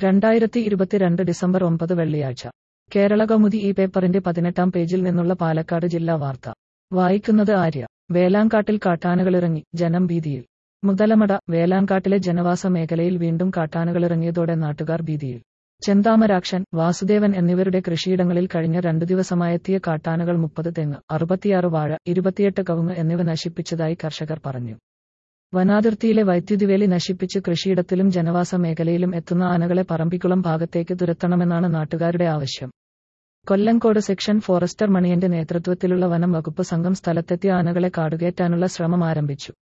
രണ്ടായിരത്തി ഇരുപത്തിരണ്ട് ഡിസംബർ ഒമ്പത് വെള്ളിയാഴ്ച കേരള കൗമുദി ഈ പേപ്പറിന്റെ പതിനെട്ടാം പേജിൽ നിന്നുള്ള പാലക്കാട് ജില്ലാ വാർത്ത വായിക്കുന്നത് ആര്യ വേലാങ്കാട്ടിൽ കാട്ടാനകളിറങ്ങി ജനം ഭീതിയിൽ മുതലമട വേലാങ്കാട്ടിലെ ജനവാസ മേഖലയിൽ വീണ്ടും കാട്ടാനകളിറങ്ങിയതോടെ നാട്ടുകാർ ഭീതിയിൽ ചെന്താമരാക്ഷൻ വാസുദേവൻ എന്നിവരുടെ കൃഷിയിടങ്ങളിൽ കഴിഞ്ഞ രണ്ടു ദിവസമായെത്തിയ കാട്ടാനകൾ മുപ്പത് തെങ്ങ് അറുപത്തിയാറ് വാഴ ഇരുപത്തിയെട്ട് കവുങ്ങ് എന്നിവ നശിപ്പിച്ചതായി കർഷകർ പറഞ്ഞു വനാതിർത്തിയിലെ വൈദ്യുതിവേലി നശിപ്പിച്ച് കൃഷിയിടത്തിലും ജനവാസ മേഖലയിലും എത്തുന്ന ആനകളെ പറമ്പിക്കുളം ഭാഗത്തേക്ക് തുരത്തണമെന്നാണ് നാട്ടുകാരുടെ ആവശ്യം കൊല്ലങ്കോട് സെക്ഷൻ ഫോറസ്റ്റർ മണിയന്റെ നേതൃത്വത്തിലുള്ള വനം വകുപ്പ് സംഘം സ്ഥലത്തെത്തിയ ആനകളെ കാടുകയറ്റാനുള്ള ശ്രമം ആരംഭിച്ചു